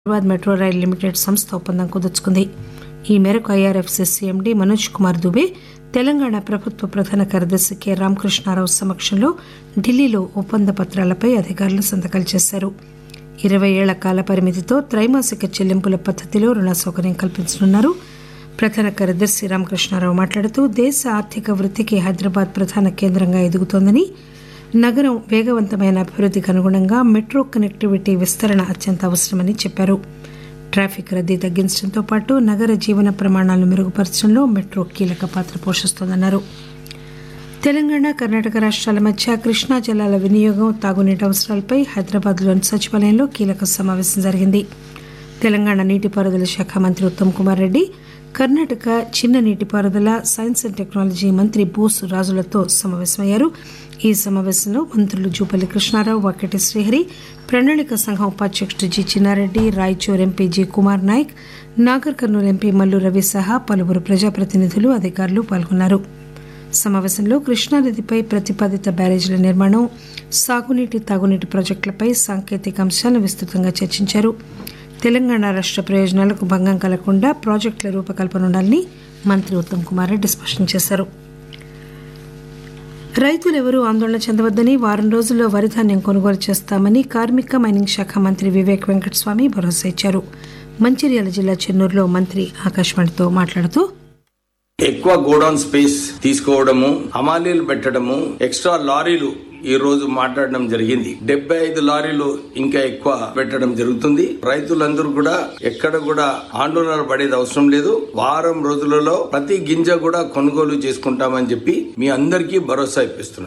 Hyderabad metro rail limited సంస్థ ఒప్పందం కుదుర్చుకుంది ఈ మేరకు ఐఆర్ఎఫ్సిసి ఎండీ మనోజ్ కుమార్ దుబే తెలంగాణ ప్రభుత్వ ప్రధాన కార్యదర్శి కె రామకృష్ణారావు సమక్షంలో ఢిల్లీలో ఒప్పంద పత్రాలపై అధికారులు సంతకాలు చేశారు ఇరవై ఏళ్ల కాల పరిమితితో త్రైమాసిక చెల్లింపుల పద్దతిలో రుణ సౌకర్యం కల్పించనున్నారు ప్రధాన కార్యదర్శి రామకృష్ణారావు మాట్లాడుతూ దేశ ఆర్థిక వృద్ధికి హైదరాబాద్ ప్రధాన కేంద్రంగా ఎదుగుతోందని నగరం వేగవంతమైన అభివృద్ధికి అనుగుణంగా మెట్రో కనెక్టివిటీ విస్తరణ అత్యంత అవసరమని చెప్పారు ట్రాఫిక్ రద్దీ తగ్గించడంతో పాటు నగర జీవన ప్రమాణాలను మెరుగుపరచడంలో మెట్రో కీలక పాత్ర పోషిస్తోందన్నారు తెలంగాణ కర్ణాటక రాష్ట్రాల మధ్య కృష్ణా జలాల వినియోగం తాగునీటి అవసరాలపై హైదరాబాద్లోని సచివాలయంలో కీలక సమావేశం జరిగింది తెలంగాణ నీటిపారుదల శాఖ మంత్రి ఉత్తమ్ కుమార్ రెడ్డి కర్ణాటక చిన్న నీటిపారుదల సైన్స్ అండ్ టెక్నాలజీ మంత్రి బోసు రాజులతో సమావేశమయ్యారు ఈ సమావేశంలో మంత్రులు జూపల్లి కృష్ణారావు వాకెటి శ్రీహరి ప్రణాళిక సంఘం ఉపాధ్యక్షుడు G Chinnareddy Raichur MP G Kumar Nayak Nagar Kurnool MP Mallu Ravi సహా పలువురు ప్రజాప్రతినిధులు అధికారులు పాల్గొన్నారు సమావేశంలో కృష్ణానదిపై ప్రతిపాదిత బ్యారేజీల నిర్మాణం సాగునీటి తాగునీటి ప్రాజెక్టులపై సాంకేతిక అంశాలను విస్తృతంగా చర్చించారు తెలంగాణ రాష్ట ప్రయోజనాలకు భంగం కలగకుండా ప్రాజెక్టుల రూపకల్పన ఉండాలని మంత్రి ఉత్తమ్ కుమార్ రెడ్డి స్పష్టం చేశారు రైతులెవరూ ఆందోళన చెందవద్దని వారం రోజుల్లో వరి ధాన్యం కొనుగోలు చేస్తామని కార్మిక మైనింగ్ శాఖ మంత్రి వివేక్ వెంకటస్వామి భరోసా ఇచ్చారు మంచిర్యాల జిల్లా చెన్నూరులో మంత్రి ఆకాశవాణితో మాట్లాడుతూ ఎక్కువ గోడౌన్ స్పేస్ తీసుకోవడము హమాలీలు పెట్టడము ఎక్స్ట్రా లారీలు ఈ రోజు మాట్లాడడం జరిగింది డెబ్బై ఐదు లారీలు ఇంకా ఎక్కువ పెట్టడం జరుగుతుంది రైతులందరూ కూడా ఎక్కడ కూడా ఆందోళన పడేది అవసరం లేదు వారం రోజులలో ప్రతి గింజ కూడా కొనుగోలు చేసుకుంటామని చెప్పి మీ అందరికీ భరోసా ఇప్పిస్తున్నాం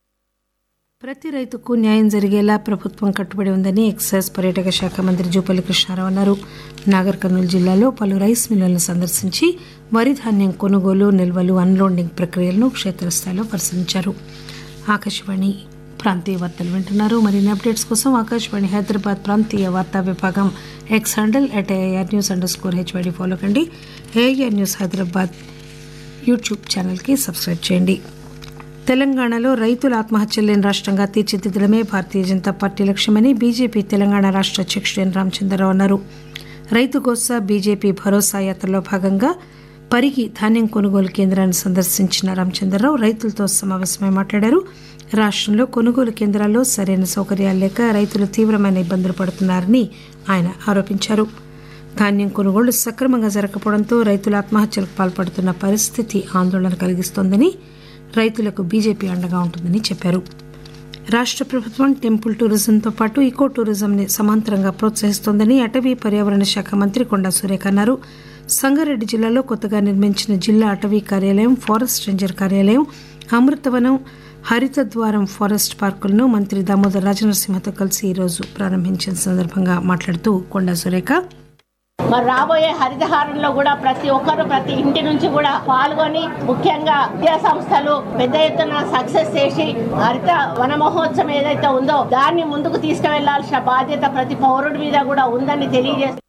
ప్రతి రైతుకు న్యాయం జరిగేలా ప్రభుత్వం కట్టుబడి ఉందని ఎక్సైజ్ పర్యాటక శాఖ మంత్రి జూపల్లి కృష్ణారావు అన్నారు నాగర్ కర్నూలు జిల్లాలో పలు రైస్ మిల్లులను సందర్శించి వరి ధాన్యం కొనుగోలు నిల్వలు అన్లోడింగ్ ప్రక్రియలను క్షేత్రస్థాయిలో పరిశీలించారు ఆకాశవాణి ప్రాంతీయ వార్తలు వింటున్నారు మరిన్ని అప్డేట్స్ కోసం ఆకాశవాణి హైదరాబాద్ ప్రాంతీయ వార్తా విభాగం X handle at AR news underscore HYD follow కండి ఏఆర్ న్యూస్ హైదరాబాద్ యూట్యూబ్ ఛానల్కి సబ్స్క్రైబ్ చేయండి తెలంగాణలో రైతుల ఆత్మహత్యలు లేని రాష్ట్రంగా తీర్చిదిద్దడమే భారతీయ జనతా పార్టీ లక్ష్యమని బీజేపీ తెలంగాణ రాష్ట్ర అధ్యక్షుడు ఎన్ రామచంద్రరావు అన్నారు రైతు కోసా బీజేపీ భరోసా యాత్రలో భాగంగా పరిగి ధాన్యం కొనుగోలు కేంద్రాన్ని సందర్శించిన రామచంద్రరావు రైతులతో సమావేశమై మాట్లాడారు రాష్ట్రంలో కొనుగోలు కేంద్రాల్లో సరైన సౌకర్యాలు లేక రైతులు తీవ్రమైన ఇబ్బందులు పడుతున్నారని ఆయన ఆరోపించారు ధాన్యం కొనుగోళ్లు సక్రమంగా జరగకపోవడంతో రైతులు ఆత్మహత్యలకు పాల్పడుతున్న పరిస్థితి ఆందోళన కలిగిస్తోందని రైతులకు బీజేపీ అండగా ఉంటుందని చెప్పారు రాష్ట్ర ప్రభుత్వం టెంపుల్ టూరిజంతో పాటు ఈకో టూరిజంని సమాంతరంగా ప్రోత్సహిస్తోందని అటవీ పర్యావరణ శాఖ మంత్రి కొండా సురేఖ అన్నారు సంగారెడ్డి జిల్లాలో కొత్తగా నిర్మించిన జిల్లా అటవీ కార్యాలయం ఫారెస్ట్ రేంజర్ కార్యాలయం అమృతవనం హరిత ద్వారం ఫారెస్ట్ పార్కులను మంత్రి దామోదర్ రాజనరసింహతో కలిసి ఈరోజు ప్రారంభించిన సందర్భంగా మాట్లాడుతూ కొండా సురేఖ మరి రాబోయే హరితహారంలో కూడా ప్రతి ఒక్కరు ప్రతి ఇంటి నుంచి కూడా పాల్గొని ముఖ్యంగా విద్యా సంస్థలు పెద్ద ఎత్తున సక్సెస్ చేసి హరిత వన మహోత్సవం ఏదైతే ఉందో దాన్ని ముందుకు తీసుకువెళ్లాల్సిన బాధ్యత ప్రతి పౌరుడి మీద కూడా ఉందని తెలియజేస్తారు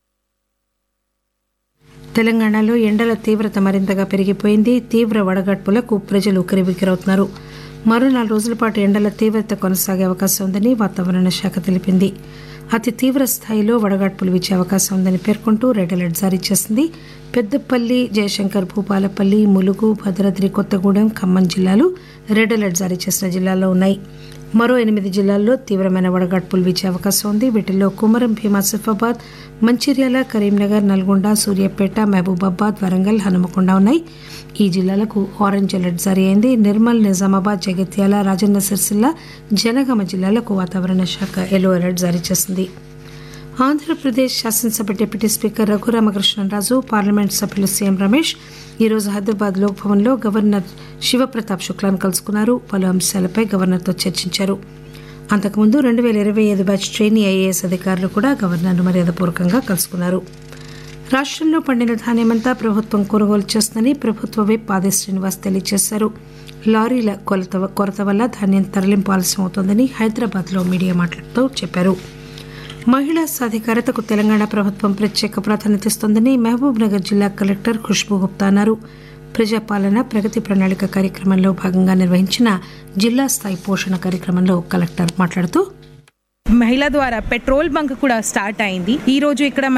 తెలంగాణలో ఎండల తీవ్రత మరింతగా పెరిగిపోయింది తీవ్ర వడగడ్పులకు ప్రజలు ఉక్కిరిబిక్కిరవుతున్నారు మరో నాలుగు రోజుల పాటు ఎండల తీవ్రత కొనసాగే అవకాశం ఉందని వాతావరణ శాఖ తెలిపింది అతి తీవ్ర స్థాయిలో వడగాడ్పులు వీచే అవకాశం ఉందని పేర్కొంటూ రెడ్ అలర్ట్ జారీ చేసింది పెద్దపల్లి జయశంకర్ భూపాలపల్లి ములుగు భద్రాద్రి కొత్తగూడెం ఖమ్మం జిల్లాలు రెడ్ అలర్ట్ జారీ చేసిన జిల్లాల్లో ఉన్నాయి మరో ఎనిమిది జిల్లాల్లో తీవ్రమైన వడగాడ్పులు వీచే అవకాశం ఉంది వీటిల్లో కుమరం భీం ఆసిఫాబాద్ మంచిర్యాల కరీంనగర్ నల్గొండ సూర్యాపేట మహబూబాబాద్ వరంగల్ హనుమకొండ ఉన్నాయి ఈ జిల్లాలకు ఆరెంజ్ అలర్ట్ జారీ అయింది నిర్మల్ నిజామాబాద్ జగిత్యాల రాజన్న సిరిసిల్ల జనగామ జిల్లాలకు వాతావరణ శాఖ ఎల్లో అలర్ట్ జారీ చేసింది ఆంధ్రప్రదేశ్ శాసనసభ డిప్యూటీ స్పీకర్ రఘురామకృష్ణరాజు పార్లమెంట్ సభ్యులు సీఎం రమేష్ ఈరోజు హైదరాబాద్ లోక్ భవన్లో గవర్నర్ శివప్రతాప్ శుక్లాను కలుసుకున్నారు పలు అంశాలపై గవర్నర్తో చర్చించారు అంతకుముందు రెండు వేల ఇరవై ఐదు బ్యాచ్ ట్రైనీ ఐఏఎస్ అధికారులు కూడా గవర్నర్ను మర్యాదపూర్వకంగా కలుసుకున్నారు రాష్ట్రంలో పండిన ధాన్యమంతా ప్రభుత్వం కొనుగోలు చేస్తుందని ప్రభుత్వ విప్ ఆది శ్రీనివాస్ తెలియజేశారు లారీల కొలత కొరత వల్ల ధాన్యం తరలింపు ఆలస్యం అవుతోందని హైదరాబాద్లో మీడియా మాట్లాడుతూ చెప్పారు మహిళా సాధికారతకు తెలంగాణ ప్రభుత్వం ప్రత్యేక ప్రాధాన్యత ఇస్తోందని మహబూబ్ నగర్ జిల్లా కలెక్టర్ ఖుష్బూ గుప్తా అన్నారు ప్రజాపాలన ప్రగతి ప్రణాళిక కార్యక్రమంలో భాగంగా నిర్వహించిన జిల్లా స్థాయి పోషణ కార్యక్రమంలో కలెక్టర్ మాట్లాడుతూ మహిళ ద్వారా పెట్రోల్ బంక్ కూడా స్టార్ట్ అయింది ఈ రోజు ఇక్కడ